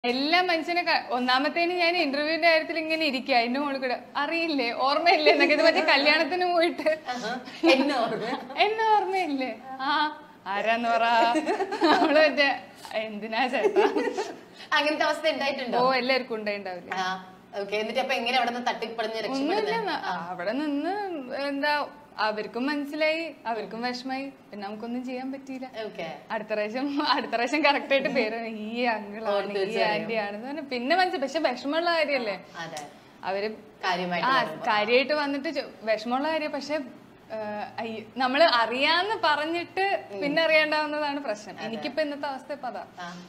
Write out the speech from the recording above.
എല്ലാ മനുഷ്യനെ ക- ഒന്നാമത്തേന് ഞാൻ ഇന്റർവ്യൂവിന്റെ കാര്യത്തിൽ ഇങ്ങനെ ഇരിക്കുക അതിന്റെ മുകളിൽ കൂടെ അറിയില്ലേ ഓർമ്മയില്ലേ എന്നൊക്കെ ഇത് മറ്റേ കല്യാണത്തിന് പോയിട്ട് എന്നെ ഓർമ്മ എന്നെ ഓർമ്മയില്ലേ ആ ആരാന്ന് പറ നമ്മള് മറ്റേ എന്തിനാ ചേട്ടാ അങ്ങനത്തെ അവസ്ഥ ഓ ഉണ്ടായിട്ടുണ്ടോ എല്ലാവർക്കും ഉണ്ടായിണ്ടാവില്ലേ ആ ഓക്കെ എന്നിട്ട് അപ്പൊ എങ്ങനെ അവിടെ നിന്ന് തട്ടിപ്പടഞ്ഞ് ഒന്നുമില്ല രക്ഷപ്പെടുന്നത് ന- അവിടെ നിന്ന് എന്താ അവർക്കും മനസ്സിലായി അവർക്കും വിഷമായി പിന്നെ നമുക്കൊന്നും ചെയ്യാൻ പറ്റിയില്ല ഓക്കെ അടുത്ത പ്രാവശ്യം അടുത്ത പ്രാവശ്യം കറക്റ്റ് ആയിട്ട് പേര് ഈ അങ്കിളാണ് ഓർത്ത് ഈ വെച്ചറിയും. ആന്റി ആണെന്ന് പറഞ്ഞ് പിന്നെ മനസ്സിലായി പക്ഷെ വിഷമമുള്ള കാര്യല്ലേ അതെ അവര് കാര്യമായിട്ട് ആ വരുമ്പോ. കാര്യമായിട്ട് വന്നിട്ട് ചോ- വിഷമമുള്ള കാര്യം പക്ഷെ നമ്മള് അറിയാന്ന് പറഞ്ഞിട്ട് പിന്നെ അറിയാണ്ടാവുന്നതാണ് പ്രശ്നം എനിക്കിപ്പോ ഇന്നത്തെ അവസ്ഥ ഇപ്പൊ അതാ ആ